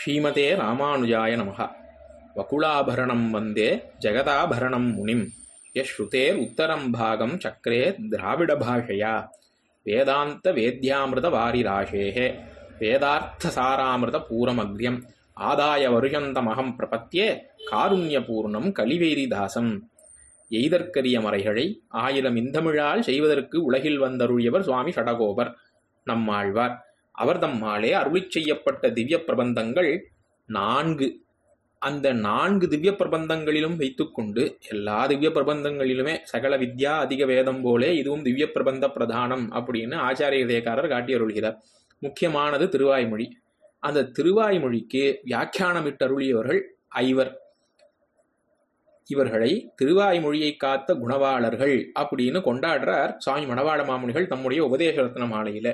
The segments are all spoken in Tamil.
ஸ்ரீமதே ராமானுஜாய நமः வகுளாபரணம் வந்தே ஜெகதாபரணம் முனிம் யஸ்ருதேர் உத்தரம் பாகம் சக்கரே திராவிடபாஷயா வேதாந்த வேத்யாமிருத வாரிராசேः வேதார்த்தசாராமிருத பூரமக்ரியம் ஆதாய வருஷந்தமகம் பிரபத்தியே காருண்யபூர்ணம் கலிவேரிதாசம் எய்தற்கரிய மறைகளை ஆயிரம் இந்தமிழால் செய்வதற்கு உலகில் வந்தருளியவர் சுவாமி ஷடகோபர் நம்மாழ்வார் அவர் தம்மாலே அருளிச் செய்யப்பட்ட திவ்ய பிரபந்தங்கள் நான்கு அந்த நான்கு திவ்ய பிரபந்தங்களிலும் வைத்துக்கொண்டு எல்லா திவ்ய பிரபந்தங்களிலுமே சகல வித்யா அதிக வேதம் போலே இதுவும் திவ்ய பிரபந்த பிரதானம் அப்படின்னு ஆச்சாரிய இதயக்காரர் காட்டி அருள்கிறார் முக்கியமானது திருவாய்மொழி அந்த திருவாய்மொழிக்கு வியாக்கியானமிட்டருளியவர்கள் ஐவர் இவர்களை திருவாய்மொழியை காத்த குணவாளர்கள் அப்படின்னு கொண்டாடுறார் சுவாமி மணவாள மாமுனிகள் தம்முடைய உபதேச ரத்ன மாலையில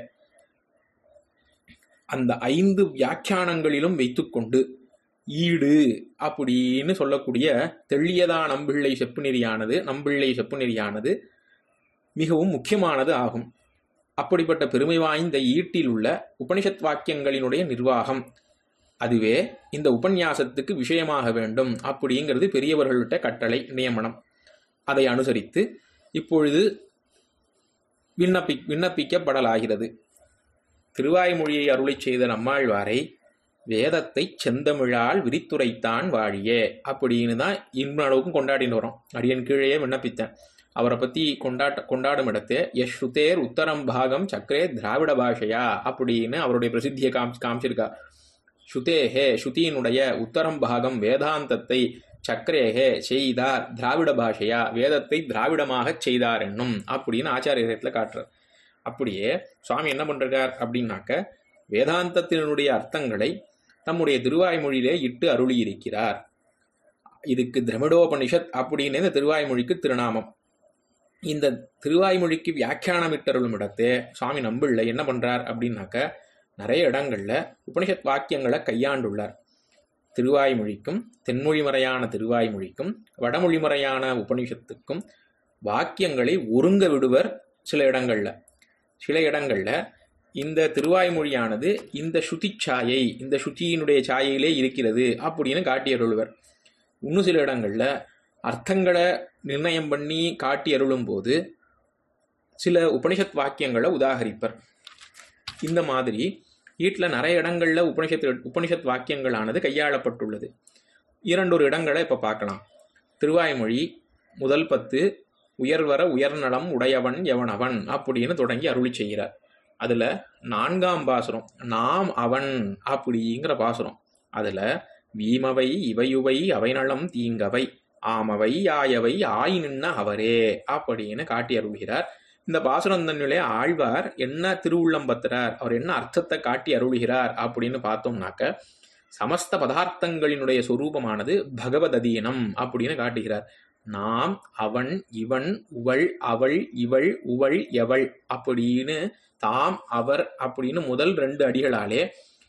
அந்த ஐந்து வியாக்கியானங்களிலும் வைத்துக்கொண்டு ஈடு அப்படின்னு சொல்லக்கூடிய தெள்ளியதா நம்பிள்ளை செப்பு நெறியானது நம்பிள்ளை செப்பு நெறியானது மிகவும் முக்கியமானது ஆகும் அப்படிப்பட்ட பெருமை வாய்ந்த ஈட்டில் உள்ள உபனிஷத் வாக்கியங்களினுடைய நிர்வாகம் அதுவே இந்த உபன்யாசத்துக்கு விஷயமாக வேண்டும் அப்படிங்கிறது பெரியவர்கள்ட்ட கட்டளை நியமனம் அதை அனுசரித்து இப்பொழுது விண்ணப்பி விண்ணப்பிக்கப்படலாகிறது திருவாய்மொழியை அருளிச் செய்த நம்மாழ்வாரை வேதத்தை செந்தமிழால் விரித்துரைத்தான் வாழியே அப்படின்னு தான் இன்னும் அளவுக்கும் கொண்டாடின்னு வரோம் அடியன் கீழேயே விண்ணப்பித்தேன் அவரை பற்றி கொண்டாட்ட கொண்டாடும் இடத்தே யஸ்ருதேர் உத்தரம் பாகம் சக்கரே திராவிட பாஷையா அப்படின்னு அவருடைய பிரசித்தியை காமிச்சு காமிச்சிருக்கார் ஸ்ருதேஹே ஸ்ருதியினுடைய உத்தரம் பாகம் வேதாந்தத்தை சக்கரேஹே செய்தார் திராவிட பாஷையா வேதத்தை திராவிடமாக செய்தார் என்னும் அப்படின்னு ஆச்சாரியத்தில் காட்டுறார் அப்படியே சுவாமி என்ன பண்றார் அப்படின்னாக்க வேதாந்தத்தினுடைய அர்த்தங்களை தம்முடைய திருவாய்மொழியிலே இட்டு அருளியிருக்கிறார் இதுக்கு திரமிடோபனிஷத் அப்படின்னு இந்த திருவாய்மொழிக்கு திருநாமம் இந்த திருவாய்மொழிக்கு வியாக்கியானமிட்டருளும் இடத்தே சுவாமி நம்பிள்ளை என்ன பண்றார் அப்படின்னாக்க நிறைய இடங்கள்ல உபனிஷத் வாக்கியங்களை கையாண்டுள்ளார் திருவாய்மொழிக்கும் தென்மொழிமறையான திருவாய்மொழிக்கும் வடமொழிமறையான உபனிஷத்துக்கும் வாக்கியங்களை ஒருங்க விடுவர் சில இடங்கள்ல சில இடங்கள்ல இந்த திருவாய்மொழியானது இந்த ஸ்ருதி சாயை இந்த ஸ்ருதியினுடைய சாயையிலே இருக்கிறது அப்படின்னு காட்டி அருள்வர் இன்னும் சில இடங்கள்ல அர்த்தங்களை நிர்ணயம் பண்ணி காட்டி அருளும் போது சில உபனிஷத் வாக்கியங்களை உதாகரிப்பர் இந்த மாதிரி வீட்டில் நிறைய இடங்கள்ல உபனிஷத் உபனிஷத் வாக்கியங்களானது கையாளப்பட்டுள்ளது இரண்டொரு இடங்களை இப்போ பார்க்கலாம் திருவாய்மொழி முதல் பத்து உயர்வர உயர்நலம் உடையவன் எவனவன் அப்படின்னு தொடங்கி அருளி செய்கிறார் அதுல நான்காம் பாசுரம் நாம் அவன் அப்படிங்கிற பாசுரம் அதுல வீமவை இவையுவை அவைநலம் தீங்கவை ஆமவை ஆயவை ஆய் நின்ன அவரே அப்படின்னு காட்டி அருள்கிறார் இந்த பாசுரம் தன்னிலே ஆழ்வார் என்ன திருவுள்ளம் பத்துறார் அவர் என்ன அர்த்தத்தை காட்டி அருள்கிறார் அப்படின்னு பார்த்தோம்னாக்க சமஸ்த பதார்த்தங்களினுடைய சொரூபமானது பகவத் அதீனம் அப்படின்னு காட்டுகிறார் நாம் அவன் இவன் உவள் அவள் இவள் உவள் எவள் அப்படின்னு தாம் அவர் அப்படின்னு முதல் ரெண்டு அடிகளாலே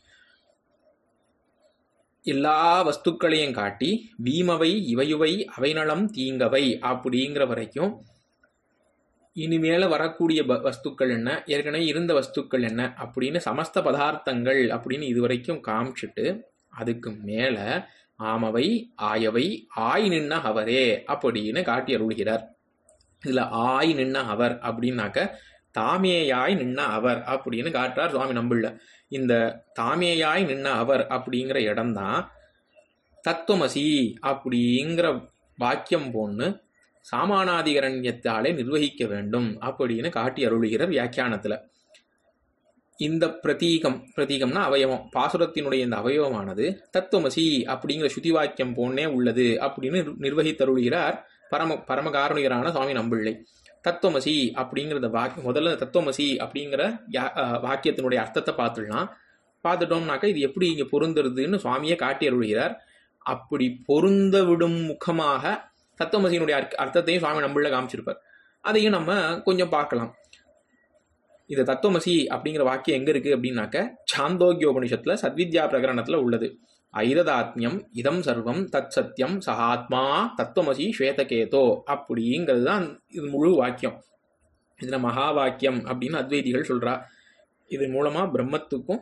எல்லா வஸ்துக்களையும் காட்டி வீமவை இவையுவை அவைநலம் தீங்கவை அப்படிங்கிற வரைக்கும் இனிமேல வரக்கூடிய வஸ்துக்கள் என்ன ஏற்கனவே இருந்த வஸ்துக்கள் என்ன அப்படின்னு சமஸ்த பதார்த்தங்கள் அப்படின்னு இதுவரைக்கும் காமிச்சிட்டு அதுக்கு மேல ஆமவை ஆயவை ஆய் நின்ன அவரே அப்படின்னு காட்டி அருள்கிறார் இதுல ஆய் நின்ன அவர் அப்படின்னாக்க தாமேயாய் நின்ன அவர் அப்படின்னு காட்டுறார் சுவாமி நம்பிள்ள இந்த தாமேயாய் நின்ன அவர் அப்படிங்கிற இடம்தான் தத்துவமசி அப்படிங்கிற வாக்கியம் போன்னு சாமானாதிகரண்யத்தாலே நிர்வகிக்க வேண்டும் அப்படின்னு காட்டி அருளுகிறார் வியாக்கியானத்துல இந்த பிரதீகம் பிரதீகம்னா அவயவம் பாசுரத்தினுடைய இந்த அவயவமானது தத்துவமசி அப்படிங்கிற ஸ்ருதி வாக்கியம் போன்னே உள்ளது அப்படின்னு நிர்வகித்தருளுகிறார் பரம பரமகாரணிகரான சுவாமி நம்பிள்ளை தத்துவமசி அப்படிங்கிறத வாக்கியம் முதல்ல தத்துவமசி அப்படிங்கிற வாக்கியத்தினுடைய அர்த்தத்தை பார்த்துடலாம் பார்த்துட்டோம்னாக்கா இது எப்படி இங்கே பொருந்துறதுன்னு சுவாமியே காட்டி அருள்கிறார் அப்படி பொருந்த விடும் முகமாக தத்துவமசியினுடைய அர்த்தத்தையும் சுவாமி நம்பிள்ள காமிச்சிருப்பார் அதையும் நம்ம கொஞ்சம் பார்க்கலாம் இது தத்துவமசி அப்படிங்கிற வாக்கியம் எங்க இருக்கு அப்படின்னாக்க சாந்தோக்கியோபனிஷத்துல சத்வித்யா பிரகரணத்துல உள்ளது ஐததாத்மியம் இதம் சர்வம் தத் சத்தியம் சஹாத்மா தத்துவமசி ஸ்வேதகேதோ அப்படிங்கிறது தான் இது முழு வாக்கியம் இதுல மகா வாக்கியம் அப்படின்னு அத்வைதிகள் சொல்றா இது மூலமா பிரம்மத்துக்கும்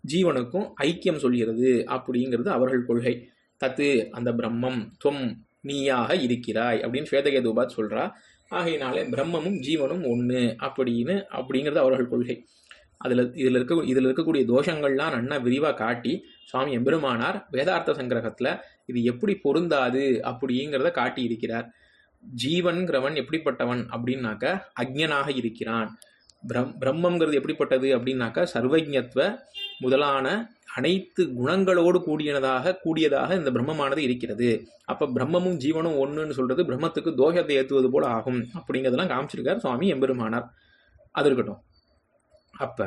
ஜீவனுக்கும் ஐக்கியம் சொல்கிறது அப்படிங்கிறது அவர்கள் கொள்கை தத்து அந்த பிரம்மம் துவம் நீயாக இருக்கிறாய் அப்படின்னு ஸ்வேதகேது உபாத் சொல்றா ஆகையினாலே பிரம்மமும் ஜீவனும் ஒன்று அப்படின்னு அப்படிங்கிறது அவர்கள் கொள்கை அதில் இதில் இருக்க இதில் இருக்கக்கூடிய தோஷங்கள்லாம் நன்னா விரிவாக காட்டி சுவாமி எம்பெருமானார் வேதார்த்த சங்கிரகத்தில் இது எப்படி பொருந்தாது அப்படிங்கிறத காட்டி இருக்கிறார் ஜீவன்கிறவன் எப்படிப்பட்டவன் அப்படின்னாக்க அக்ஞனாக இருக்கிறான் பிரம் பிரம்மங்கிறது எப்படிப்பட்டது அப்படின்னாக்க சர்வஜத்வ முதலான அனைத்து குணங்களோடு கூடியனதாக கூடியதாக இந்த பிரம்மமானது இருக்கிறது அப்ப பிரம்மமும் ஜீவனும் ஒண்ணுன்னு சொல்றது பிரம்மத்துக்கு தோஷத்தை ஏத்துவது போல ஆகும் அப்படிங்கிறதெல்லாம் காமிச்சிருக்கார் சுவாமி எம்பெருமானார் அது இருக்கட்டும் அப்ப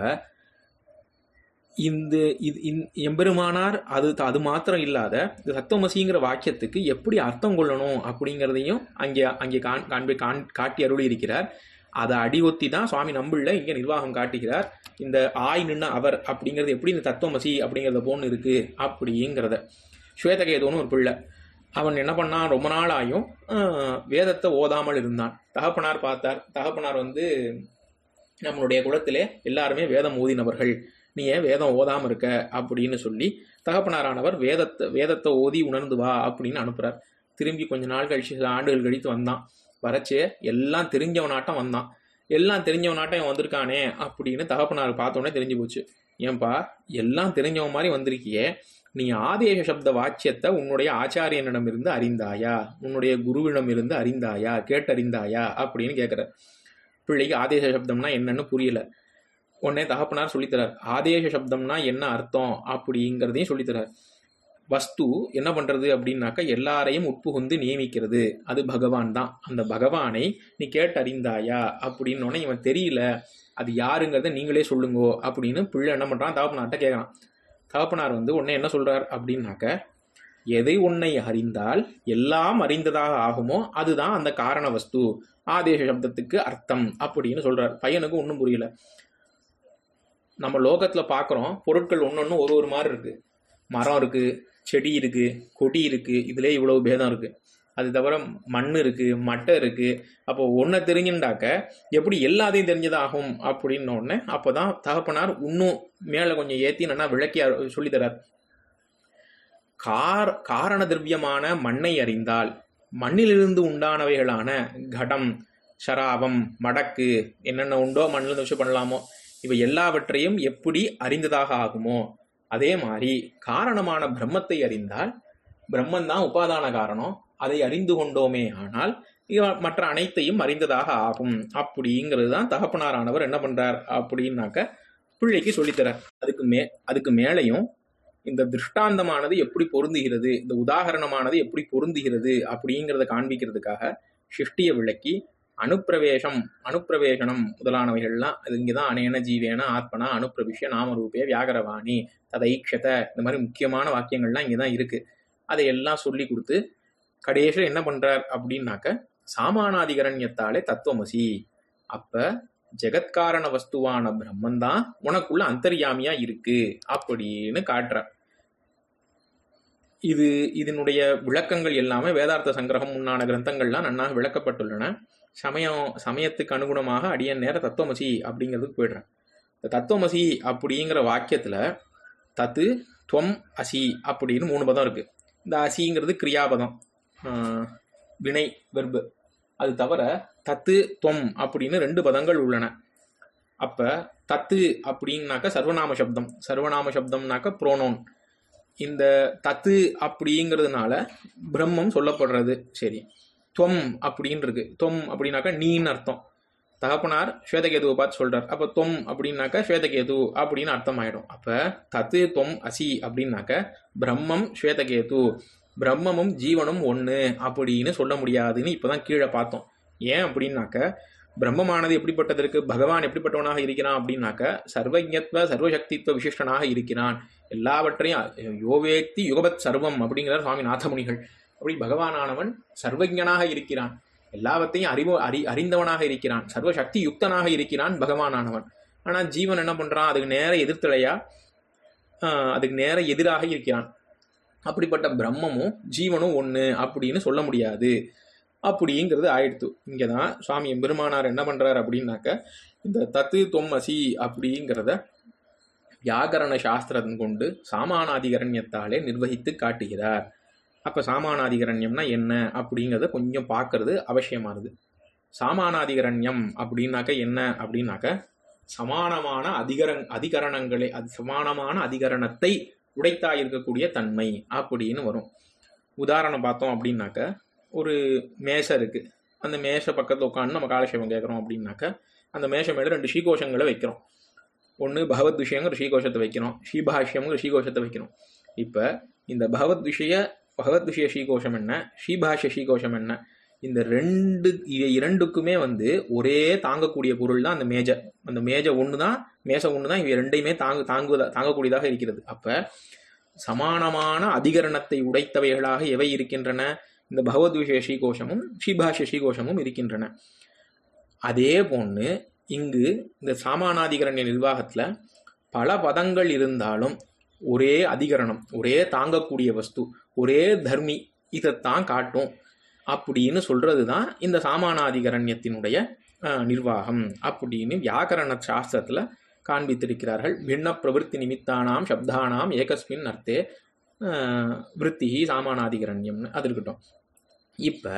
இந்த இது இந்த- எம்பெருமானார் அது அது மாத்திரம் இல்லாத இந்த சத்தமசிங்கிற வாக்கியத்துக்கு எப்படி அர்த்தம் கொள்ளணும் அப்படிங்கிறதையும் அங்கே அங்கே காண் காண்பி காண் காட்டி அருளி இருக்கிறார் அதை அடிஒத்தி தான் சுவாமி நம்பிள்ள இங்கே நிர்வாகம் காட்டுகிறார் இந்த ஆய் நின்ன அவர் அப்படிங்கிறது எப்படி இந்த தத்துவமசி அப்படிங்கிறத போன்னு இருக்கு அப்படிங்கிறத ஸ்வேதகேதுன்னு ஒரு பிள்ளை அவன் என்ன பண்ணான் ரொம்ப நாள் ஆயும் ஆஹ், வேதத்தை ஓதாமல் இருந்தான் தகப்பனார் பார்த்தார் தகப்பனார் வந்து நம்மளுடைய குலத்திலே எல்லாருமே வேதம் ஓதினவர்கள் நீ ஏன் வேதம் ஓதாம இருக்க அப்படின்னு சொல்லி தகப்பனாரானவர் வேதத்தை வேதத்தை ஓதி உணர்ந்து வா அப்படின்னு அனுப்புறார் திரும்பி கொஞ்ச நாள் கழிச்சு சில ஆண்டுகள் கழித்து வந்தான் வரச்சே எல்லாம் தெரிஞ்சவனாட்டம் வந்தான் எல்லாம் தெரிஞ்சவனாட்டம் இவன் வந்திருக்கானே அப்படின்னு தகப்பனார் பார்த்தோன்னே தெரிஞ்சு போச்சு ஏன்பா எல்லாம் தெரிஞ்சவன் மாதிரி வந்திருக்கியே நீ ஆதேச சப்த வாக்கியத்தை உன்னுடைய ஆச்சாரியனிடமிருந்து அறிந்தாயா உன்னுடைய குருவிடமிருந்து அறிந்தாயா கேட்டறிந்தாயா அப்படின்னு கேட்குறார் பிள்ளைக்கு ஆதேச சப்தம்னா என்னன்னு புரியல உடனே தகப்பனார் சொல்லித்தரார் ஆதேச சப்தம்னா என்ன அர்த்தம் அப்படிங்கிறதையும் சொல்லித்தரார் வஸ்து என்ன பண்றது அப்படின்னாக்கா எல்லாரையும் உட்புகுந்து நியமிக்கிறது அது பகவான் தான் அந்த பகவானை நீ கேட்டறிந்தாயா அப்படின்னோடனே இவன் தெரியல அது யாருங்கிறத நீங்களே சொல்லுங்கோ அப்படின்னு பிள்ளை என்ன பண்றான் தகப்பனார்ட்ட கேட்கறான் தகப்பனார் வந்து உடனே என்ன சொல்றார் அப்படின்னாக்க எதை உன்னை அறிந்தால் எல்லாம் அறிந்ததாக ஆகுமோ அதுதான் அந்த காரண வஸ்து ஆதேச சப்தத்துக்கு அர்த்தம் அப்படின்னு சொல்றார் பையனுக்கு ஒன்றும் புரியல நம்ம லோகத்துல பார்க்குறோம் பொருட்கள் ஒன்னொன்னு ஒரு ஒரு மாதிரி இருக்கு மரம் இருக்கு செடி இருக்கு கொடி இருக்கு இதுல இவ்வளவு பேதம் இருக்கு அது தவிர மண் இருக்கு மட்டை இருக்கு அப்போ ஒன்றை தெரிஞ்சுட்டாக்க எப்படி எல்லாத்தையும் தெரிஞ்சதாகும் அப்படின்ன உடனே அப்போதான் தகப்பனார் இன்னும் மேலே கொஞ்சம் ஏற்றி நல்லா விளக்கி அரு- சொல்லித் தரார் கார் காரண திரவியமான மண்ணை அறிந்தால் மண்ணிலிருந்து உண்டானவைகளான கடம் சராவம் மடக்கு என்னென்ன உண்டோ மண்ணிலிருந்து விஷயம் பண்ணலாமோ இவை எல்லாவற்றையும் எப்படி அறிந்ததாக ஆகுமோ அதே மாதிரி காரணமான பிரம்மத்தை அறிந்தால் பிரம்மன் தான் உபாதான காரணம் அதை அறிந்து கொண்டோமே ஆனால் இவ- மற்ற அனைத்தையும் அறிந்ததாக ஆகும் அப்படிங்கிறது தான் தகப்பனாரானவர் என்ன பண்றார் அப்படின்னாக்க பிள்ளைக்கு சொல்லித்தரார் அதுக்கு மே அதுக்கு மேலையும் இந்த திருஷ்டாந்தமானது எப்படி பொருந்துகிறது இந்த உதாகரணமானது எப்படி பொருந்துகிறது அப்படிங்கிறத காண்பிக்கிறதுக்காக சிஷ்டிய விளக்கி அனுப்பிரவேசம் அனுப்பிரவேசனம் முதலானவைகள்லாம் அது இங்கே தான் அனேன ஜீவேன ஆத்மனா அனுப்பிரவிஷ்ய நாமரூபே வியாகரவாணி ததைக்ஷத இந்த மாதிரி முக்கியமான வாக்கியங்கள்லாம் இங்கே தான் இருக்கு அதை எல்லாம் சொல்லி கொடுத்து கடைசியில் என்ன பண்றார் அப்படின்னாக்க சாமானாதிகரண்யத்தாலே தத்துவமசி அப்ப ஜெகத்காரண வஸ்துவான பிரம்மன் தான் உனக்குள்ள அந்தர்யாமியா இருக்கு அப்படின்னு காட்டுறார் இது இதனுடைய விளக்கங்கள் எல்லாமே வேதார்த்த சங்கிரகம் முன்னான கிரந்தங்கள்லாம் நன்னாக விளக்கப்பட்டுள்ளன சமயம் சமயத்துக்கு அனுகுணமாக அடியன் நேர தத்துவமசி அப்படிங்கிறதுக்கு போயிடுறேன் இந்த தத்துவமசி அப்படிங்கிற வாக்கியத்துல தத்து துவம் அசி அப்படின்னு மூணு பதம் இருக்கு இந்த அசிங்கிறது கிரியாபதம் ஆஹ், வினை வெர்பு அது தவிர தத்து துவம் அப்படின்னு ரெண்டு பதங்கள் உள்ளன அப்ப தத்து அப்படின்னாக்க சர்வநாம சப்தம் சர்வநாம சப்தம்னாக்க புரோனோன் இந்த தத்து அப்படிங்கிறதுனால பிரம்மம் சொல்லப்படுறது சரி துவம் அப்படின்னு இருக்கு துவம் அப்படின்னாக்கா நீன்னு அர்த்தம் தகப்பனார் ஸ்வேதகேதுவை பார்த்து சொல்றார் அப்ப தொம் அப்படின்னாக்க ஸ்வேதகேது அப்படின்னு அர்த்தம் ஆயிடும் அப்ப தத்து தொம் அசி அப்படின்னாக்க பிரம்மம் ஸ்வேதகேது பிரம்மமும் ஜீவனும் ஒண்ணு அப்படின்னு சொல்ல முடியாதுன்னு இப்பதான் கீழே பார்த்தோம் ஏன் அப்படின்னாக்க பிரம்மமானது எப்படிப்பட்டது இருக்கு பகவான் எப்படிப்பட்டவனாக இருக்கிறான் அப்படின்னாக்க சர்வஜத்வ சர்வசக்தித்வ விசிஷ்டனாக இருக்கிறான் எல்லாவற்றையும் யோவேக்தி யுகபத் சர்வம் அப்படிங்கிறார் சுவாமி நாதமுனிகள் அப்படி பகவானானவன் சர்வஜனாக இருக்கிறான் எல்லாவற்றையும் அறிவு அறி அறிந்தவனாக இருக்கிறான் சர்வசக்தி யுக்தனாக இருக்கிறான் பகவானானவன் ஆனா ஜீவன் என்ன பண்றான் அதுக்கு நேர எதிர்த்தலையா ஆஹ், அதுக்கு நேர எதிராக இருக்கிறான் அப்படிப்பட்ட பிரம்மமும் ஜீவனும் ஒண்ணு அப்படின்னு சொல்ல முடியாது அப்படிங்கிறது ஆயிடுத்து இங்கதான் சுவாமி எம்பெருமானார் என்ன பண்றார் அப்படின்னாக்க இந்த தத்து தொம் அசி அப்படிங்கிறத வியாகரண சாஸ்திரம் கொண்டு சாமானாதிகரண்யத்தாலே நிர்வகித்து காட்டுகிறார் அப்ப சாமானாதிகரண்யம்னா என்ன அப்படிங்கிறத கொஞ்சம் பார்க்கறது அவசியமானது சாமானாதிகரண்யம் அப்படின்னாக்க என்ன அப்படின்னாக்க சமானமான அதிகரங் அதிகரணங்களை அது சமானமான அதிகரணத்தை உடைத்தா இருக்கக்கூடிய தன்மை அப்படின்னு வரும் உதாரணம் பார்த்தோம் அப்படின்னாக்க ஒரு மேசை இருக்கு அந்த மேசை பக்கத்தில் உட்காந்து நம்ம காலக்ஷேபம் கேட்குறோம் அப்படின்னாக்க அந்த மேசை மேலே ரெண்டு ஸ்ரீகோஷங்களை வைக்கிறோம் ஒன்று பகவத் விஷயங்கிற ஸ்ரீகோஷத்தை வைக்கிறோம் ஸ்ரீபாஷ்யம்ங்கிற ஸ்ரீகோஷத்தை வைக்கிறோம் இப்போ இந்த பகவத் விஷய பகவத் விஷய ஸ்ரீகோஷம் என்ன ஸ்ரீபாஷ்ய ஸ்ரீகோஷம் என்ன இந்த ரெண்டு இவை இரண்டுக்குமே வந்து ஒரே தாங்கக்கூடிய பொருள் தான் அந்த மேஜை அந்த மேஜை ஒன்று தான் மேசை ஒன்று தான் இவை ரெண்டையுமே தாங்கு தாங்குவதா தாங்கக்கூடியதாக இருக்கிறது அப்போ சமானமான அதிகரணத்தை உடைத்தவைகளாக எவை இருக்கின்றன இந்த பகவத் விஷய ஸ்ரீகோஷமும் ஸ்ரீபாஷ்ய ஸ்ரீகோஷமும் இருக்கின்றன அதே போன்று இங்கு இந்த சாமானாதிகரண்ய நிர்வாகத்தில் பல பதங்கள் இருந்தாலும் ஒரே அதிகரணம் ஒரே தாங்கக்கூடிய வஸ்து ஒரே தர்மி இதைத்தான் காட்டும் அப்படின்னு சொல்றது தான் இந்த சாமானாதிகரண்யத்தினுடைய அஹ், நிர்வாகம் அப்படின்னு வியாக்கரண சாஸ்திரத்தில் காண்பித்திருக்கிறார்கள் பின்ன பிரவருத்தி நிமித்தானாம் சப்தானாம் ஏகஸ்மின் அர்த்தே அஹ், விருத்தி சாமானாதிகரண்யம்னு அது இருக்கட்டும் இப்போ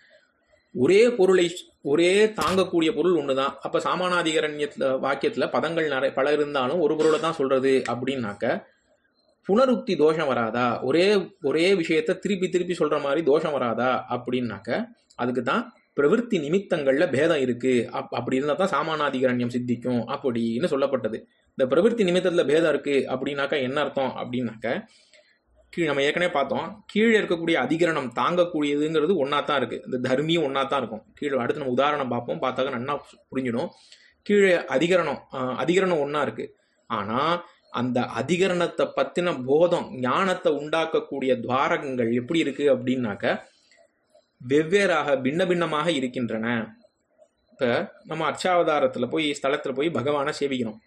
ஒரே பொருளை ஒரே தாங்கக்கூடிய பொருள் ஒன்று தான் அப்போ சாமானாதிகரண்யத்தில் வாக்கியத்தில் பதங்கள் நிறைய பல இருந்தாலும் ஒரு பொருளை தான் சொல்றது அப்படின்னாக்க புனருக்தி தோஷம் வராதா ஒரே ஒரே விஷயத்த திருப்பி திருப்பி சொல்ற மாதிரி தோஷம் வராதா அப்படின்னாக்க அதுக்கு தான் பிரவிற்த்தி நிமித்தங்கள்ல பேதம் இருக்கு அப் அப்படி இருந்தால் தான் சாமானாதிகரண்யம் சித்திக்கும் அப்படின்னு சொல்லப்பட்டது இந்த பிரவிற்த்தி நிமித்தத்துல பேதம் இருக்கு அப்படின்னாக்க என்ன அர்த்தம் அப்படின்னாக்க கீழ் நம்ம ஏற்கனவே பார்த்தோம் கீழே இருக்கக்கூடிய அதிகரணம் தாங்கக்கூடியதுங்கிறது ஒன்றா தான் இருக்கு இந்த தர்மியும் ஒன்றா தான் இருக்கும் கீழே அடுத்து நம்ம உதாரணம் பார்ப்போம் பார்த்தாக்க நல்லா புரிஞ்சிடும் கீழே அதிகரணம் ஆஹ், அதிகரணம் ஒன்றா இருக்கு ஆனால் அந்த அதிகரணத்தை பற்றின போதம் ஞானத்தை உண்டாக்கக்கூடிய துவாரகங்கள் எப்படி இருக்கு அப்படின்னாக்க வெவ்வேறாக பின்ன பின்னமாக இருக்கின்றன இப்போ நம்ம அர்ச்சாவதாரத்தில் போய் ஸ்தலத்தில் போய் பகவானை சேவிக்கிறோம்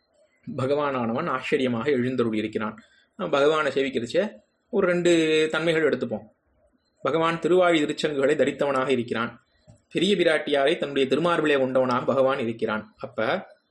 பகவானானவன் ஆச்சரியமாக எழுந்தருளி இருக்கிறான் நம்ம பகவானை சேவிக்கிறச்ச ஒரு ரெண்டு தன்மைகள் எடுத்துப்போம் பகவான் திருவாழி திருச்சங்குகளை தரித்தவனாக இருக்கிறான் பெரிய பிராட்டியாரை தன்னுடைய திருமார்பிலே கொண்டவனாக பகவான் இருக்கிறான் அப்ப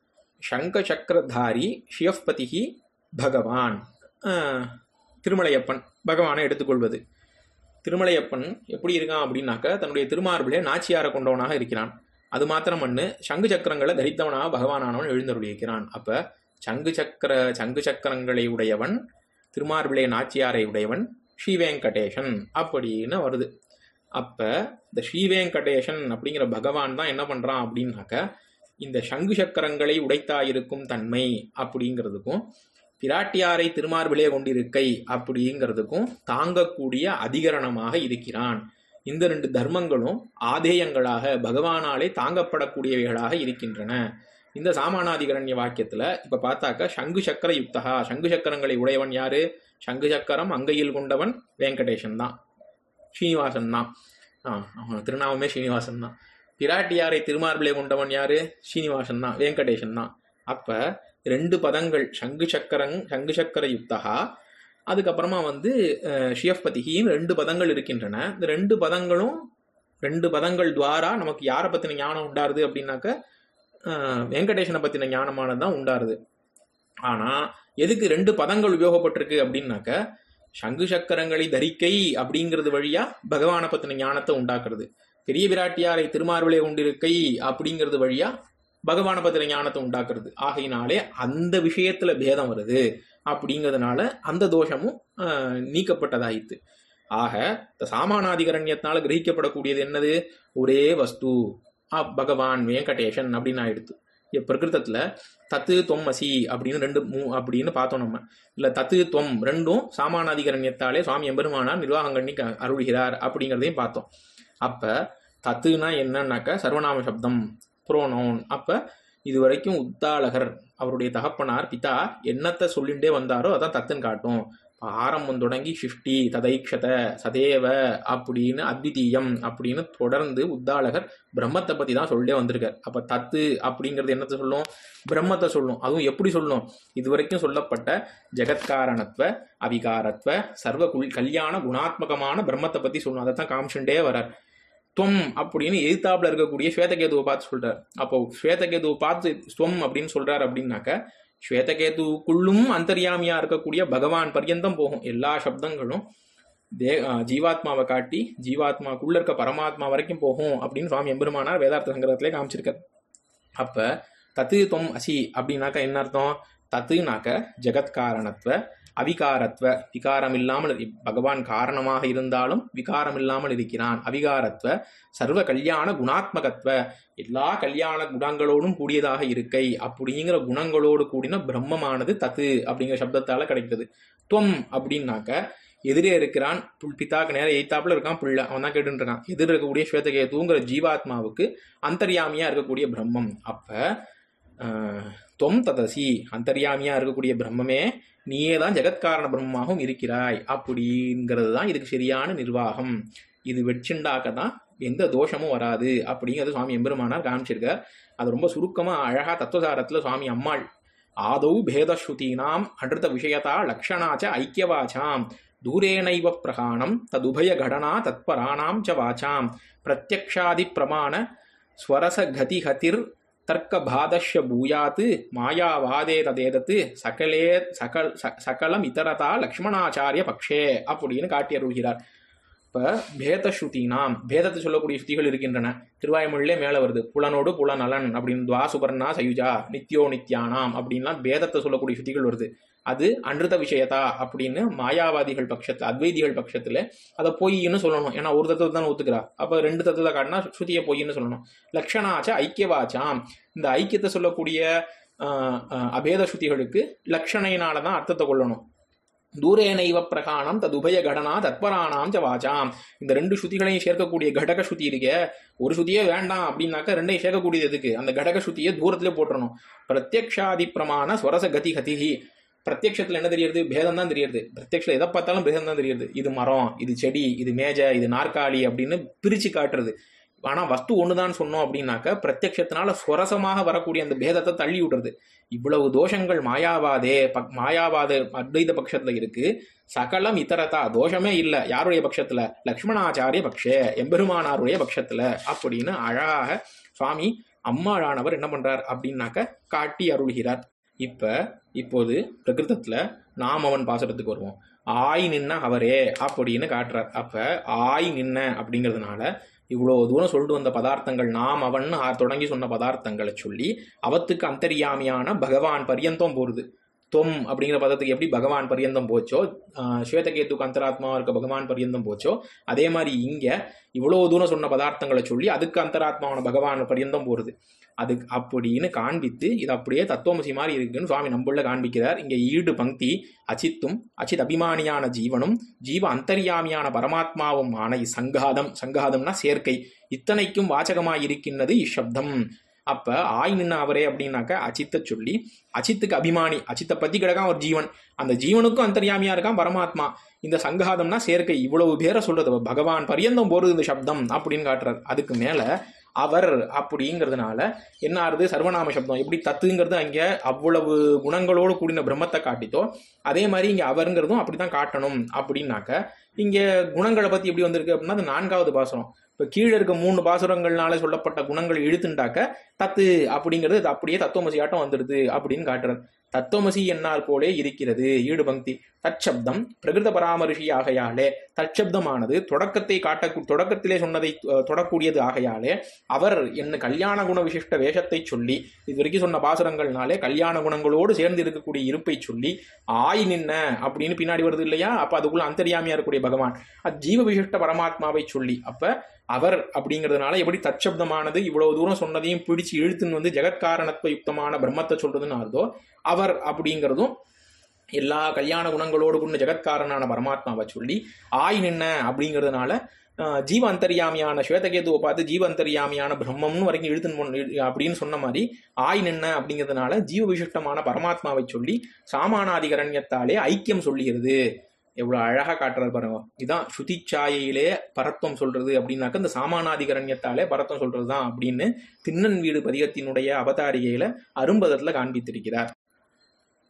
சங்க சக்கரதாரி ஷியப்பதிகி பகவான் ஆஹ், திருமலையப்பன் பகவானை எடுத்துக்கொள்வது திருமலையப்பன் எப்படி இருக்கான் அப்படின்னாக்க தன்னுடைய திருமார்பிலே நாச்சியாரை கொண்டவனாக இருக்கிறான் அது மாத்திரம் மண்ணு சங்கு சக்கரங்களை தரித்தவனாக பகவானானவன் எழுந்தருளி இருக்கிறான் அப்ப சங்கு சக்கர சங்கு சக்கரங்களை உடையவன் திருமார்பிளே நாச்சியாரை உடையவன் ஸ்ரீவேங்கடேசன் அப்படின்னு வருது அப்ப இந்த ஸ்ரீவேங்கடேசன் அப்படிங்கிற பகவான் தான் என்ன பண்றான் அப்படின்னாக்க இந்த சங்கு சக்கரங்களை உடைத்தாயிருக்கும் தன்மை அப்படிங்கிறதுக்கும் பிராட்டியாரை திருமார்பிலே கொண்டிருக்கை அப்படிங்கிறதுக்கும் தாங்கக்கூடிய அதிகரணமாக இருக்கிறான் இந்த ரெண்டு தர்மங்களும் ஆதேயங்களாக பகவானாலே தாங்கப்படக்கூடியவைகளாக இருக்கின்றன இந்த சாமானாதிகரண்ய வாக்கியத்துல இப்ப பார்த்தாக்க சங்கு சக்கர யுக்தகா சங்கு சக்கரங்களை உடையவன் யாரு சங்கு சக்கரம் அங்கையில் கொண்டவன் வெங்கடேசன் தான் ஸ்ரீனிவாசன் தான் ஆ, அவன் திருநாமமே ஸ்ரீனிவாசன் தான் பிராட்டியாரை திருமார்பிலே கொண்டவன் யாரு ஸ்ரீனிவாசன் தான் வெங்கடேசன் தான் அப்ப ரெண்டு பதங்கள் சங்கு சக்கரங் சங்கு சக்கர யுக்தகா அதுக்கப்புறமா வந்து அஹ், ஷியப்பதிகின்னு ரெண்டு பதங்கள் இருக்கின்றன இந்த ரெண்டு பதங்களும் ரெண்டு பதங்கள் துவாரா நமக்கு யாரை பத்தின ஞானம் உண்டாருது அப்படின்னாக்க அஹ், வெங்கடேசனை பத்தின ஞானமானது தான் உண்டாருது ஆனா எதுக்கு ரெண்டு பதங்கள் உபயோகப்பட்டிருக்கு அப்படின்னாக்க சங்கு சக்கரங்களை தரிக்கை அப்படிங்கிறது வழியா பகவானை பத்தின ஞானத்தை உண்டாக்குறது பெரிய பிராட்டியாரை திருமார்பிலே கொண்டிருக்கை அப்படிங்கிறது வழியா பகவானை பத்தின ஞானத்தை உண்டாக்குறது ஆகையினாலே அந்த விஷயத்துல பேதம் வருது அப்படிங்கிறதுனால அந்த தோஷமும் ஆஹ், நீக்கப்பட்டதாயிற்று ஆக இந்த சாமானாதிகரண்யத்தினால கிரகிக்கப்படக்கூடியது என்னது ஒரே வஸ்து ஆ, பகவான் வெங்கடேசன் அப்படின்னு ஆயிடுத்து இங்க பிரகிருதத்துல தத்து தொம்மசி அப்படின்னு ரெண்டு மூ அப்படின்னு பார்த்தோம் நம்ம இல்ல தத்து தொம் ரெண்டும் சாமானாதிகரண்யத்தாலே சுவாமி எம்பெருமானார் நிர்வாகம் பண்ணி க- அருள்கிறார் அப்படிங்கிறதையும் பார்த்தோம் அப்ப தத்துனா என்னன்னாக்க சர்வநாம சப்தம் புரோனோன் அப்ப இது வரைக்கும் உத்தாளகர் அவருடைய தகப்பனார் பிதா என்னத்தை சொல்லிண்டே வந்தாரோ அதான் தத்துன்னு காட்டும் இப்ப ஆரம்பம் தொடங்கி ஷிஃப்டி ததைக்ஷத சதேவ அப்படின்னு அத்விதீயம் அப்படின்னு தொடர்ந்து உத்தாளகர் பிரம்மத்தை பத்தி தான் சொல்லிட்டே வந்திருக்கார் அப்ப தத்து அப்படிங்கிறது என்னத்தை சொல்லும் பிரம்மத்தை சொல்லும் அதுவும் எப்படி சொல்லும் இதுவரைக்கும் சொல்லப்பட்ட ஜெகத்காரணத்துவ அவிகாரத்துவ சர்வ குல் கல்யாண குணாத்மகமான பிரம்மத்தை பத்தி சொல்லணும் அதை தான் காமிச்சுட்டே வரார் துவம் அப்படின்னு எதிர்த்தாப்புல இருக்கக்கூடிய ஸ்வேதகேதுவை பார்த்து சொல்றார் அப்போ ஸ்வேதகேதுவை பார்த்து ஸ்வம் அப்படின்னு சொல்றாரு அப்படின்னாக்க ஸ்வேதகேதுக்குள்ளும் அந்தர்யாமியா இருக்கக்கூடிய பகவான் பர்யந்தம் போகும் எல்லா சப்தங்களும் தே அஹ் ஜீவாத்மாவை காட்டி ஜீவாத்மாக்குள்ள இருக்க பரமாத்மா வரைக்கும் போகும் அப்படின்னு சுவாமி எம்பெருமானார் வேதார்த்த சங்கரத்திலே காமிச்சிருக்கார் அப்ப தத்து தொம் அசி அப்படின்னாக்க என்ன அர்த்தம் தத்துனாக்க ஜெகத்காரணத்துவ அவிகாரத்வ விகாரம் இல்லாமல் இரு- பகவான் காரணமாக இருந்தாலும் விகாரம் இல்லாமல் இருக்கிறான் அவிகாரத்வ சர்வ கல்யாண குணாத்மகத்வ எல்லா கல்யாண குணங்களோடும் கூடியதாக இருக்கை அப்படிங்கிற குணங்களோடு கூடின பிரம்மமானது தத்து அப்படிங்கிற சப்தத்தால கிடைக்கிறது துவம் அப்படின்னாக்க எதிரே இருக்கிறான் புல் பிதாக்கு நேரம் எய்த்தாப்புல இருக்கான் புள்ள அவன் தான் கேட்டுட்டு இருக்கான் எதிர் இருக்கக்கூடிய ஸ்வேதகேதுங்கிற ஜீவாத்மாவுக்கு அந்தர்யாமியா இருக்கக்கூடிய பிரம்மம் அப்ப ஆஹ், தொம் ததசி அந்தர்யாமியா இருக்கக்கூடிய பிரம்மமே நீயே தான் ஜெகத்காரண பிரம்மமாகவும் இருக்கிறாய் அப்படிங்கிறது தான் இதுக்கு சரியான நிர்வாகம் இது வெச்சுண்டாக்க தான் எந்த தோஷமும் வராது அப்படிங்கிறது சுவாமி எம்பெருமானார் காமிச்சிருக்கார் அது ரொம்ப சுருக்கமா அழகா தத்துவசாரத்துல சுவாமி அம்மாள் ஆதௌ பேதஸ்ருதீனாம் அனிருத்த விஷயதா லக்ஷணாச்ச ஐக்கியவாச்சாம் தூரேணைவ பிரகாணம் ததுபய கடனா தத்பராணாம் ச வாச்சாம் பிரத்யக்ஷாதி பிரமாண ஸ்வரச கதி ஹதிர் தர்க்க பாதஷ்ய பூயாத் மாயாவாதே ததேதத்து சகலே சகல் ச- சகலம் இதரதா லக்ஷ்மணாச்சாரிய பக்ஷே அப்படின்னு காட்டி அருள்கிறார் இப்ப பேத ஸ்ருதினாம் பேதத்தை சொல்லக்கூடிய ஸ்ருதிகள் இருக்கின்றன திருவாய்மொழியிலே மேல வருது புலனோடு புலநலன் அப்படின்னு துவாசுபர்ணா சயுஜா நித்யோ நித்யானாம் அப்படின்லாம் பேதத்தை சொல்லக்கூடிய ஸ்ருதிகள் வருது அது அன்றுத விஷயத்தா அப்படின்னு மாயாவாதிகள் பட்சத்துல அத்வைதிகள் பட்சத்துல அதை பொய்ன்னு சொல்லணும் ஏன்னா ஒரு தத்துவத்தை தான் ஒத்துக்கிறா அப்ப ரெண்டு தத்துவத்தை காட்டினா ஸ்ருதியை பொய்ன்னு சொல்லணும் லக்ஷணாச்ச ஐக்கியவாச்சாம் இந்த ஐக்கியத்தை சொல்லக்கூடிய ஆஹ், ஆஹ், அபேத ஸ்ருதிகளுக்கு லக்ஷணையினால தான் அர்த்தத்தை கொள்ளணும் தூரேனைவ பிரகாணம் ததுபய கடனா தத்பராணாம் ச வாச்சாம் இந்த ரெண்டு ஸ்ருதிகளையும் சேர்க்கக்கூடிய கடக ஸ்ருதி இருக்கே ஒரு ஸ்ருதியே வேண்டாம் அப்படின்னாக்க ரெண்டையும் சேர்க்கக்கூடியது எதுக்கு அந்த கடக ஸ்ருதியை தூரத்திலே போட்டுறணும் பிரத்யக்ஷாதி பிரமாண ஸ்வரச கதி கதிஹி பிரத்யக்ஷத்துல என்ன தெரியுது பேதம் தான் தெரியுது பிரத்யக்ஷத்துல எதை பார்த்தாலும் பேதம் தான் தெரியுது இது மரம் இது செடி இது மேஜை இது நாற்காலி அப்படின்னு பிரிச்சு காட்டுறது ஆனா வஸ்து ஒண்ணுதான் சொன்னோம் அப்படின்னாக்க பிரத்யக்ஷத்தினால சுரசமாக வரக்கூடிய அந்த பேதத்தை தள்ளி விடுறது இவ்வளவு தோஷங்கள் மாயாவாதே பக்- மாயாவாத அத்வைத பட்சத்துல இருக்கு சகலம் இதரதா தோஷமே இல்ல யாருடைய பட்சத்துல லக்ஷ்மணாச்சாரிய பக்ஷே எம்பெருமானாருடைய பட்சத்துல அப்படின்னு அழகாக சுவாமி அம்மாளானவர் என்ன பண்றார் அப்படின்னாக்க காட்டி அருள்கிறார் இப்ப இப்போது பிரகிருதத்துல நாம் அவன் பாசுரத்துக்கு வருவோம் ஆய் நின்ன அவரே அப்படின்னு காட்டுறார் அப்ப ஆய் நின்ன அப்படிங்கிறதுனால இவ்வளோ தூரம் சொல்லிட்டு வந்த பதார்த்தங்கள் நாம் அவன் தொடங்கி சொன்ன பதார்த்தங்களை சொல்லி அவத்துக்கு அந்தரியாமியான பகவான் பரியந்தம் போறது தொம் அப்படிங்கிற பதத்துக்கு எப்படி பகவான் பரியந்தம் போச்சோ ஆஹ் ஸ்வேதகேத்துக்கு அந்தராத்மாவா இருக்க பகவான் பரியந்தம் போச்சோ அதே மாதிரி இங்க இவ்வளவு தூரம் சொன்ன பதார்த்தங்களை சொல்லி அதுக்கு அந்தராத்மாவான பகவான் பரியந்தம் போறது அது அப்படின்னு காண்பித்து இது அப்படியே தத்துவமசி மாதிரி இருக்குன்னு சுவாமி நம்புள்ள காண்பிக்கிறார் இங்க ஈடு பங்கி அச்சித்தும் அச்சித் அபிமானியான ஜீவனும் ஜீவ அந்தர்யாமியான பரமாத்மாவும் ஆன சங்காதம் சங்காதம்னா சேர்க்கை இத்தனைக்கும் வாச்சகமாய் இருக்கின்றது இஷப்தம் அப்ப ஆய் நின்ன அவரே அப்படின்னாக்க அச்சித்தை சொல்லி அச்சித்துக்கு அபிமானி அச்சித்தை பத்தி கிடக்கான் ஒரு ஜீவன் அந்த ஜீவனுக்கும் அந்தர்யாமியா இருக்கான் பரமாத்மா இந்த சங்காதம்னா சேர்க்கை இவ்வளவு பேரை சொல்றது பகவான் பரியந்தம் போறது இந்த சப்தம் அப்படின்னு காட்டுறாரு அதுக்கு மேல அவர் அப்படிங்கிறதுனால என்ன ஆறுது சர்வநாம சப்தம் எப்படி தத்துங்கிறது அங்க அவ்வளவு குணங்களோடு கூடின பிரம்மத்தை காட்டித்தோ அதே மாதிரி இங்க அவருங்கிறதும் அப்படித்தான் காட்டணும் அப்படின்னாக்க இங்க குணங்களை பத்தி எப்படி வந்திருக்கு அப்படின்னா அது நான்காவது பாசுரம் இப்ப கீழே இருக்க மூணு பாசுரங்கள்னால சொல்லப்பட்ட குணங்கள் இழுத்துண்டாக்க தத்து அப்படிங்கிறது அது அப்படியே தத்துவமசி ஆட்டம் வந்துடுது அப்படின்னு காட்டுறது தத்துவமசி என்னால் போலே இருக்கிறது ஈடு பங்கி தற்சப்தம் பிரகிருத பராமரிஷி ஆகையாலே தற்சப்தமானது தொடக்கத்தை காட்ட தொடக்கத்திலே சொன்னதை அஹ், தொடக்கூடியது ஆகையாலே அவர் என்ன கல்யாண குண விசிஷ்ட வேஷத்தை சொல்லி இது வரைக்கும் சொன்ன பாசுரங்கள்னாலே கல்யாண குணங்களோடு சேர்ந்து இருக்கக்கூடிய இருப்பை சொல்லி ஆய் நின்ன அப்படின்னு பின்னாடி வருது இல்லையா அப்ப அதுக்குள்ள அந்தரியாமியா இருக்கக்கூடிய பகவான் அது ஜீவ விசிஷ்ட பரமாத்மாவை சொல்லி அப்ப அவர் அப்படிங்கிறதுனால எப்படி தற்சப்தமானது இவ்வளவு தூரம் சொன்னதையும் பிடிச்சு இழுத்துன்னு வந்து ஜெகத்காரணத்துவ யுக்தமான பிரம்மத்தை சொல்றதுன்னு அர்த்தம் அவர் அப்படிங்கிறதும் எல்லா கல்யாண குணங்களோடு கூடின ஜெகத்காரனான பரமாத்மாவை சொல்லி ஆய் நின்ன அப்படிங்கிறதுனால ஆஹ், ஜீவ அந்தரியாமியான ஸ்வேதகேதுவை பார்த்து ஜீவ அந்தரியாமியான பிரம்மம்னு வரைக்கும் இழுத்துன்னு போன- அப்படின்னு சொன்ன மாதிரி ஆய் நின்ன அப்படிங்கிறதுனால ஜீவ விசிஷ்டமான பரமாத்மாவை சொல்லி சாமானாதிகரண்யத்தாலே ஐக்கியம் சொல்லுகிறது எவ்வளவு அழகா காட்டுறாரு பாருங்க இதான் ஸ்ருதிச்சாயையிலே பரத்துவம் சொல்றது அப்படின்னாக்க இந்த சாமானாதிகரண்யத்தாலே பரத்துவம் சொல்றதுதான் அப்படின்னு திண்ணன் வீடு பதிகத்தினுடைய அவதாரிகையில அரும்பதத்துல காண்பித்திருக்கிறார்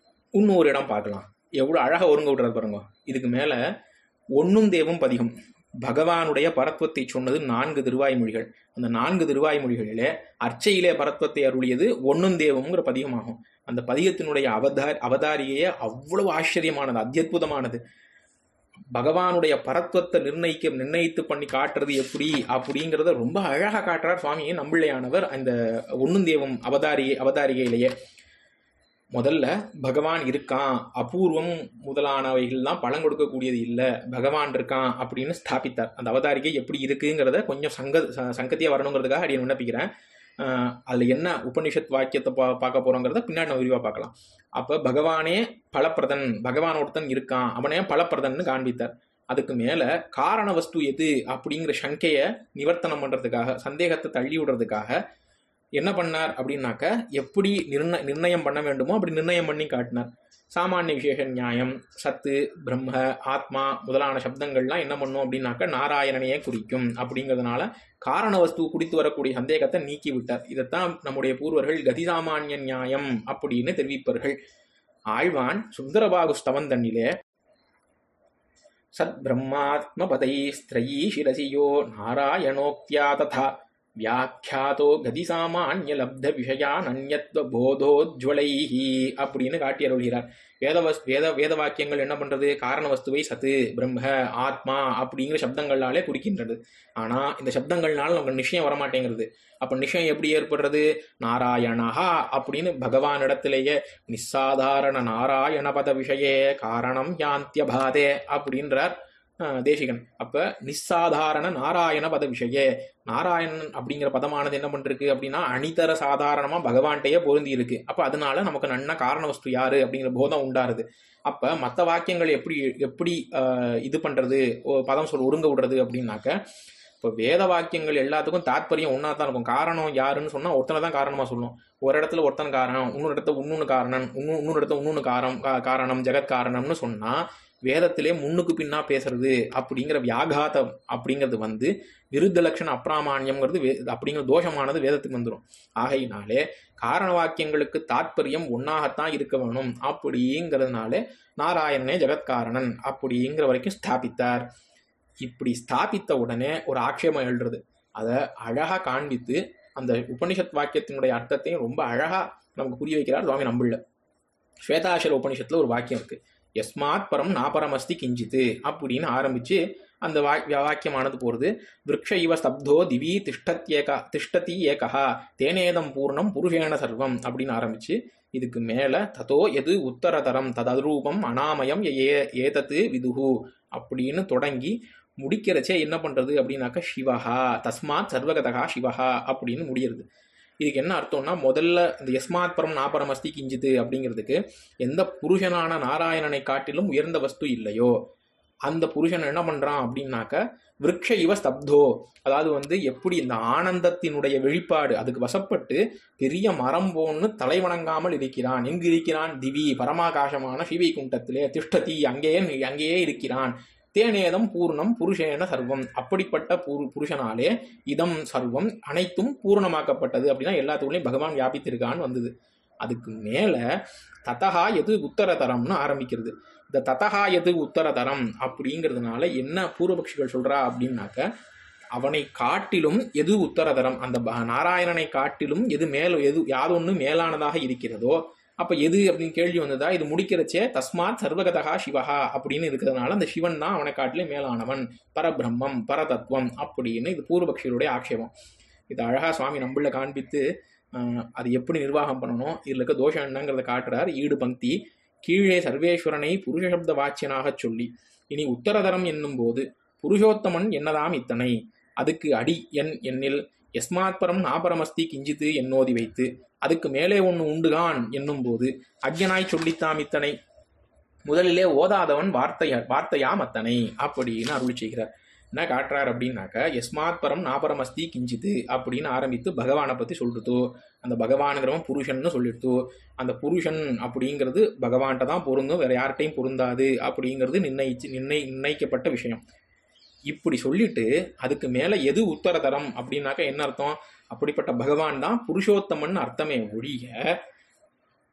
இன்னொரு இடம் பார்க்கலாம் எவ்வளவு அழகா ஒருங்க விடுறாரு பாருங்க இதுக்கு மேல ஒன்னும் தேவும் பதிகம் பகவானுடைய பரத்வத்தை சொன்னது நான்கு திருவாய்மொழிகள் அந்த நான்கு திருவாய்மொழிகளிலே அர்ச்சையிலே பரத்வத்தை அருளியது ஒன்னும் தேவம்ங்கிற பதிகமாகும் அந்த பதிகத்தினுடைய அவதார் அவதாரியே அவ்வளவு ஆச்சரியமானது அத்தியுதமானது பகவானுடைய பரத்வத்தை நிர்ணயிக்க நிர்ணயித்து பண்ணி காட்டுறது எப்படி அப்படிங்கிறத ரொம்ப அழகா காட்டுறார் சுவாமி நம்பிள்ளையானவர் அந்த ஒன்னுந்தேவம் அவதாரிகை அவதாரிகையிலேயே முதல்ல பகவான் இருக்கான் அபூர்வம் முதலானவைகள் தான் பழம் கொடுக்கக்கூடியது இல்லை பகவான் இருக்கான் அப்படின்னு ஸ்தாபித்தார் அந்த அவதாரிகை எப்படி இருக்குங்கிறத கொஞ்சம் சங்க ச- சங்கத்தியா வரணுங்கிறதுக்காக அடியை விண்ணப்பிக்கிறேன் ஆஹ் அதுல என்ன உபனிஷத் வாக்கியத்தை பா பார்க்க போறோங்கிறத பின்னாடி நம்ம விரிவாக பார்க்கலாம் அப்ப பகவானே பலப்பிரதன் பகவான் ஒருத்தன் இருக்கான் அவனே பலப்பிரதன்னு காண்பித்தார் அதுக்கு மேல காரண வஸ்து எது அப்படிங்கிற சங்கைய நிவர்த்தனம் பண்றதுக்காக சந்தேகத்தை தள்ளி விடுறதுக்காக என்ன பண்ணார் அப்படின்னாக்க எப்படி நிர்ண நிர்ணயம் பண்ண வேண்டுமோ அப்படி நிர்ணயம் பண்ணி காட்டினார் சாமானிய விசேஷ நியாயம் சத்து பிரம்ம ஆத்மா முதலான சப்தங்கள்லாம் என்ன பண்ணும் அப்படின்னாக்க நாராயணனையே குறிக்கும் அப்படிங்கிறதுனால காரண வஸ்து குறித்து வரக்கூடிய சந்தேகத்தை நீக்கி விட்டார் இதைத்தான் நம்முடைய பூர்வர்கள் கதிசாமானிய நியாயம் அப்படின்னு தெரிவிப்பார்கள் ஆழ்வான் சுந்தரபாகு ஸ்தவன் தண்ணிலே சத் பிரம்மாத்ம பதை ஸ்திரயீ சிரசியோ நாராயணோக்தியா ததா வியாக்கியாதோ கதிசாமான்ய லப்த விஷயான் அந்யத்வ போதோஜ்வலைஹி அப்படின்னு காட்டி அருள்கிறார் வேத வஸ் வேத வேத வாக்கியங்கள் என்ன பண்றது காரண வஸ்துவை சத்து பிரம்ம ஆத்மா அப்படிங்கிற சப்தங்களாலே குறிக்கின்றது ஆனா இந்த சப்தங்கள்னால நமக்கு நிச்சயம் வரமாட்டேங்கிறது அப்ப நிச்சயம் எப்படி ஏற்படுறது நாராயணஹா அப்படின்னு பகவானிடத்திலேயே நிஸ்சாதாரண நாராயண பத விஷயே காரணம் யாந்தியபாதே அப்படின்றார் அஹ், தேசிகன் அப்ப நிஸ்சாதாரண நாராயண பத விஷயே நாராயணன் அப்படிங்கிற பதமானது என்ன பண்ணிருக்கு அப்படின்னா அணிதர சாதாரணமா பகவான்கிட்டயே பொருந்தி இருக்கு அப்ப அதனால நமக்கு நன்ன காரண வஸ்து யாரு அப்படிங்கிற போதம் உண்டாருது அப்ப மற்ற வாக்கியங்கள் எப்படி எப்படி ஆஹ், இது பண்றது ஓ, பதம் சொல் ஒருங்க விடுறது அப்படின்னாக்க இப்போ வேத வாக்கியங்கள் எல்லாத்துக்கும் தாத்பரியம் ஒன்றா தான் இருக்கும் காரணம் யாருன்னு சொன்னா ஒருத்தனை தான் காரணமா சொல்லணும் ஒரு இடத்துல ஒருத்தன் காரணம் இன்னொரு இடத்துல இன்னொன்னு காரணம் இன்னும் இன்னொரு இடத்துல இன்னொன்னு காரம் கா- காரணம் ஜெகத் காரணம்னு சொன்னா வேதத்திலே முன்னுக்கு பின்னா பேசுறது அப்படிங்கிற வியாகாதம் அப்படிங்கிறது வந்து விருத்த லட்சண அப்பிராமான்யம்ங்கிறது வே அப்படிங்கிற தோஷமானது வேதத்துக்கு வந்துடும் ஆகையினாலே காரண வாக்கியங்களுக்கு தாத்பரியம் ஒன்னாகத்தான் இருக்க வேணும் அப்படிங்கிறதுனால நாராயணனே ஜெகத்காரணன் அப்படிங்கிற வரைக்கும் ஸ்தாபித்தார் இப்படி ஸ்தாபித்த உடனே ஒரு ஆட்சேபம் எழுறது அதை அழகா காண்பித்து அந்த உபனிஷத் வாக்கியத்தினுடைய அர்த்தத்தையும் ரொம்ப அழகா நமக்கு புரிய வைக்கிறார் சுவாமி நம்பிள்ள ஸ்வேதாசர உபனிஷத்துல ஒரு வாக்கியம் இருக்கு எஸ்மாத் பரம் நாபரமஸ்தி கிஞ்சித்து அப்படின்னு ஆரம்பிச்சு அந்த வா வாக்கியமானது போறது விரக்ஷ இவ ஸ்தப்தோ திவி திஷ்டத்யேகா திஷ்டதி ஏகா தேனேதம் பூர்ணம் புருஷேன சர்வம் அப்படின்னு ஆரம்பிச்சு இதுக்கு மேல ததோ எது உத்தரதரம் ததரூபம் அனாமயம் ஏ ஏதத்து விதுகு அப்படின்னு தொடங்கி முடிக்கிறச்சே என்ன பண்றது அப்படின்னாக்க சிவஹா தஸ்மாத் சர்வகதகா சிவஹா அப்படின்னு முடியறது இதுக்கு என்ன அர்த்தம்னா முதல்ல இந்த எஸ்மாத் பரம் நாபரமஸ்தி கிஞ்சித்து அப்படிங்கிறதுக்கு எந்த புருஷனான நாராயணனை காட்டிலும் உயர்ந்த வஸ்து இல்லையோ அந்த புருஷன் என்ன பண்றான் அப்படின்னாக்க விரக்ஷ இவ ஸ்தப்தோ அதாவது வந்து எப்படி இந்த ஆனந்தத்தினுடைய வெளிப்பாடு அதுக்கு வசப்பட்டு பெரிய மரம் போன்னு தலை வணங்காமல் இருக்கிறான் எங்கு இருக்கிறான் திவி பரமாகாசமான சிவை குண்டத்திலே திஷ்டதி அங்கேயே அங்கேயே இருக்கிறான் தேனேதம் பூர்ணம் புருஷேன சர்வம் அப்படிப்பட்ட புரு புருஷனாலே இதம் சர்வம் அனைத்தும் பூர்ணமாக்கப்பட்டது அப்படின்னா எல்லாத்துக்குள்ளேயும் பகவான் வியாபித்திருக்கான்னு வந்தது அதுக்கு மேல ததஹா எது உத்தரதரம்னு ஆரம்பிக்கிறது இந்த ததஹா எது உத்தரதரம் அப்படிங்கிறதுனால என்ன பூர்வபக்ஷிகள் சொல்றா அப்படின்னாக்க அவனை காட்டிலும் எது உத்தரதரம் அந்த ப- நாராயணனை காட்டிலும் எது மேல எது யாதொன்னு மேலானதாக இருக்கிறதோ அப்ப எது அப்படின்னு கேள்வி வந்ததா இது முடிக்கிறச்சே தஸ்மாத் சர்வகதகா சிவஹா அப்படின்னு இருக்கிறதுனால அந்த சிவன் தான் அவனை காட்டிலும் மேலானவன் பரபிரம்மம் பரதத்துவம் அப்படின்னு இது பூர்வபக்ஷிகளுடைய ஆக்ஷேபம் இது அழகா சுவாமி நம்புள்ள காண்பித்து ஆஹ், அது எப்படி நிர்வாகம் பண்ணணும் இதுல இருக்க தோஷம் என்னங்கிறத காட்டுறார் ஈடு பங்கி கீழே சர்வேஸ்வரனை புருஷ சப்த வாச்சியனாகச் சொல்லி இனி உத்தரதரம் என்னும் போது புருஷோத்தமன் என்னதாம் இத்தனை அதுக்கு அடி என் எண்ணில் எஸ்மாத் பரம் நாபரமஸ்தி கிஞ்சித்து என்னோதி வைத்து அதுக்கு மேலே ஒன்று உண்டுகான் என்னும் போது அக்ஞனாய் சொல்லித்தாம் இத்தனை முதலிலே ஓதாதவன் வார்த்தைய வார்த்தையாம் அத்தனை அப்படின்னு அருள் செய்கிறார் என்ன காட்டுறார் அப்படின்னாக்க எஸ்மாத் பரம் நாபரமஸ்தி கிஞ்சித்து அப்படின்னு ஆரம்பித்து பகவானை பத்தி சொல்லிட்டு அந்த பகவானுங்கிறவன் புருஷன்னு சொல்லிடுத்து அந்த புருஷன் அப்படிங்கிறது பகவான்கிட்ட தான் பொருந்தும் வேற யார்கிட்டையும் பொருந்தாது அப்படிங்கிறது நிர்ணயிச்சு நிர்ணய நிர்ணயிக்கப்பட்ட விஷயம் இப்படி சொல்லிட்டு அதுக்கு மேல எது உத்தரதரம் அப்படின்னாக்க என்ன அர்த்தம் அப்படிப்பட்ட பகவான் தான் புருஷோத்தமன் அர்த்தமே ஒழிய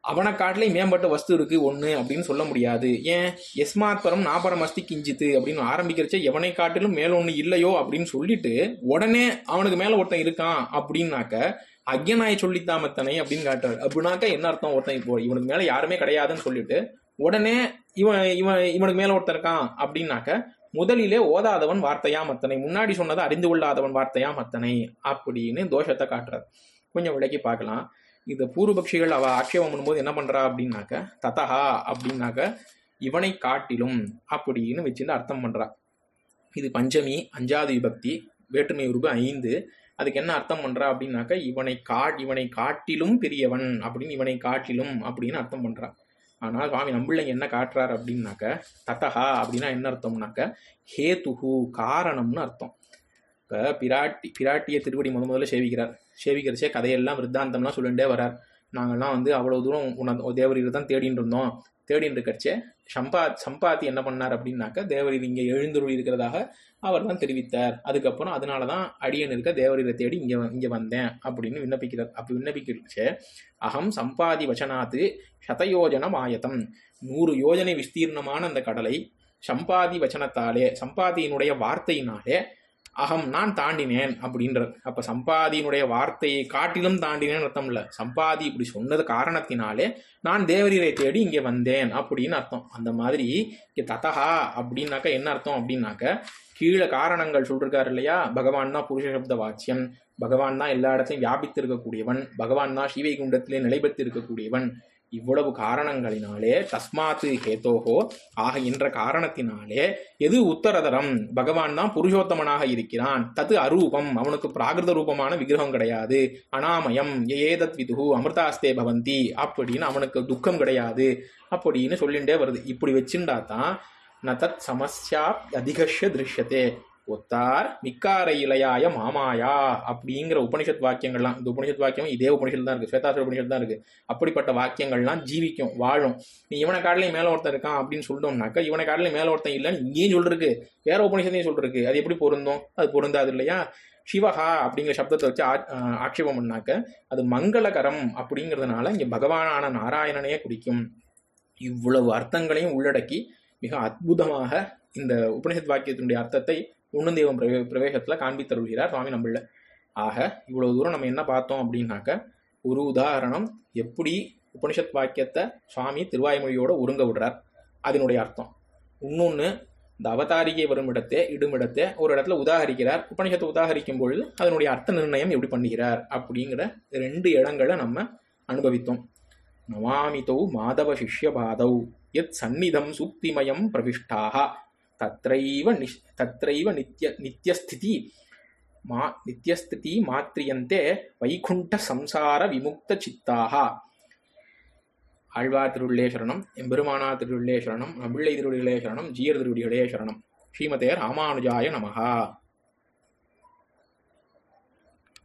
அவனை காட்டிலே மேம்பட்ட வஸ்து இருக்கு ஒன்று அப்படின்னு சொல்ல முடியாது ஏன் எஸ்மாத் பரம் நாபரம் அஸ்தி கிஞ்சித்து அப்படின்னு ஆரம்பிக்கிறச்சே எவனை காட்டிலும் மேல ஒன்று இல்லையோ அப்படின்னு சொல்லிட்டு உடனே அவனுக்கு மேல ஒருத்தன் இருக்கான் அப்படின்னாக்க அக்ஞனாய சொல்லித்தாமத்தனை அப்படின்னு காட்டுறாரு அப்படின்னாக்க என்ன அர்த்தம் ஒருத்தன் இப்போ இவனுக்கு மேல யாருமே கிடையாதுன்னு சொல்லிட்டு உடனே இவன் இவன் இவனுக்கு மேல ஒருத்தன் இருக்கான் அப்படின்னாக்க முதலிலே ஓதாதவன் வார்த்தையா மத்தனை முன்னாடி சொன்னதை அறிந்து கொள்ளாதவன் வார்த்தையா மத்தனை அப்படின்னு தோஷத்தை காட்டுறார் கொஞ்சம் விளக்கி பார்க்கலாம் இந்த பூர்வபக்ஷிகள் அவ ஆட்சேபம் பண்ணும்போது என்ன பண்றா அப்படின்னாக்க ததஹா அப்படின்னாக்க இவனை காட்டிலும் அப்படின்னு வச்சுட்டு அர்த்தம் பண்றா இது பஞ்சமி அஞ்சாவது விபக்தி வேற்றுமை உருவு ஐந்து அதுக்கு என்ன அர்த்தம் பண்றா அப்படின்னாக்க இவனை கா இவனை காட்டிலும் பெரியவன் அப்படின்னு இவனை காட்டிலும் அப்படின்னு அர்த்தம் பண்றா ஆனால் சுவாமி நம்பிள்ளைங்க என்ன காட்டுறாரு அப்படின்னாக்க தத்தஹா அப்படின்னா என்ன அர்த்தம்னாக்க ஹேதுஹு காரணம்னு அர்த்தம் இப்போ பிராட்டி பிராட்டிய திருவடி முத முதல்ல சேவிக்கிறார் சேவிக்கிறச்சே கதையெல்லாம் விருத்தாந்தம்லாம் சொல்லிட்டே வரார் நாங்கள்லாம் வந்து அவ்வளோ தூரம் உன தேவரீர் தான் தேடின்னு இருந்தோம் தேடின்னு இருக்கச்சே சம்பா சம்பாத்தி என்ன பண்ணார் அப்படின்னாக்க தேவரீர் இங்கே எழுந்துருள் இருக்கிறதாக அவர் தான் தெரிவித்தார் அதுக்கப்புறம் அதனால தான் அடியன் இருக்க தேவரீரை தேடி இங்கே இங்கே வந்தேன் அப்படின்னு விண்ணப்பிக்கிறார் அப்படி விண்ணப்பிக்கிறச்சே அகம் சம்பாதி வச்சனாத்து சதயோஜனம் ஆயத்தம் நூறு யோஜனை விஸ்தீர்ணமான அந்த கடலை சம்பாதி வச்சனத்தாலே சம்பாதியினுடைய வார்த்தையினாலே அகம் நான் தாண்டினேன் அப்படின்றது அப்ப சம்பாதியினுடைய வார்த்தையை காட்டிலும் தாண்டினேன் அர்த்தம் இல்ல சம்பாதி இப்படி சொன்னது காரணத்தினாலே நான் தேவரீரை தேடி இங்கே வந்தேன் அப்படின்னு அர்த்தம் அந்த மாதிரி இங்க ததஹா அப்படின்னாக்க என்ன அர்த்தம் அப்படின்னாக்க கீழே காரணங்கள் சொல்லிருக்காரு இல்லையா பகவான் தான் புருஷ சப்த வாச்சியம் பகவான் தான் எல்லா இடத்தையும் வியாபித்து இருக்கக்கூடியவன் பகவான் தான் ஸ்ரீவைகுண்டத்திலே நிலைபெற்று இருக்கக்கூடியவன் இவ்வளவு காரணங்களினாலே தஸ்மாத்து ஹேதோகோ ஆகின்ற காரணத்தினாலே எது உத்தரதரம் பகவான் தான் புருஷோத்தமனாக இருக்கிறான் தது அரூபம் அவனுக்கு பிராகிருத ரூபமான விக்கிரகம் கிடையாது அனாமயம் ஏதத் விதுகு அமிர்தாஸ்தே பவந்தி அப்படின்னு அவனுக்கு துக்கம் கிடையாது அப்படின்னு சொல்லிண்டே வருது இப்படி வச்சுண்டா தான் ந தத் சமஸ்யா அதிகஷ்ய திருஷ்யத்தே ஒத்தார் மிக்கார இலையாய மாமாயா அப்படிங்கிற உபனிஷத் வாக்கியங்கள்லாம் இந்த உபனிஷத் வாக்கியம் இதே உபனிஷத் தான் இருக்கு ஸ்வேதாசுர உபனிஷத் தான் இருக்கு அப்படிப்பட்ட வாக்கியங்கள்லாம் ஜீவிக்கும் வாழும் நீ இவனை காட்டிலையும் மேல ஒருத்தன் இருக்கான் அப்படின்னு சொல்லிட்டோம்னாக்கா இவனை காட்டிலையும் மேல ஒருத்தன் இல்லைன்னு இங்கேயும் சொல்லிருக்கு வேற உபனிஷத்தையும் சொல்லிருக்கு அது எப்படி பொருந்தும் அது பொருந்தாது இல்லையா சிவஹா அப்படிங்கிற சப்தத்தை வச்சு ஆ- ஆஹ் ஆட்சேபம் பண்ணாக்க அது மங்களகரம் அப்படிங்கிறதுனால இங்க பகவானான நாராயணனையே குறிக்கும் இவ்வளவு அர்த்தங்களையும் உள்ளடக்கி மிக அற்புதமாக இந்த உபனிஷத் வாக்கியத்தினுடைய அர்த்தத்தை உண்ணுந்தேவம் பிரவே பிரவேசத்தில் காண்பித்தருள்கிறார் சுவாமி நம்பிள்ள ஆக இவ்வளவு தூரம் நம்ம என்ன பார்த்தோம் அப்படின்னாக்க ஒரு உதாரணம் எப்படி உபனிஷத் வாக்கியத்தை சுவாமி திருவாய்மொழியோட ஒருங்க விடுறார் அதனுடைய அர்த்தம் இன்னொன்று இந்த அவதாரிகை வரும் இடத்தே இடுமிடத்தே ஒரு இடத்துல உதாகரிக்கிறார் உபனிஷத்தை உதாகரிக்கும் பொழுது அதனுடைய அர்த்த நிர்ணயம் எப்படி பண்ணுகிறார் அப்படிங்கிற ரெண்டு இடங்களை நம்ம அனுபவித்தோம் நமாமிதௌ மாதவ சிஷ்யபாதௌ யத் சந்நிதம் சூக்திமயம் பிரவிஷ்டாக தத்ரைவ நிஷ் தத்ரைவ நித்ய நித்யஸ்திதி மா நித்யஸ்திதி மாத்ரியந்தே வைகுண்ட சம்சார விமுக்த சித்தாக ஆழ்வார் திருவிழே சரணம் எம்பெருமானா திருவிழே சரணம் நம்பிள்ளை திருவிழே சரணம் ஜீயர் திருவிடிகளே சரணம் ஸ்ரீமதே ராமானுஜாய நமஹா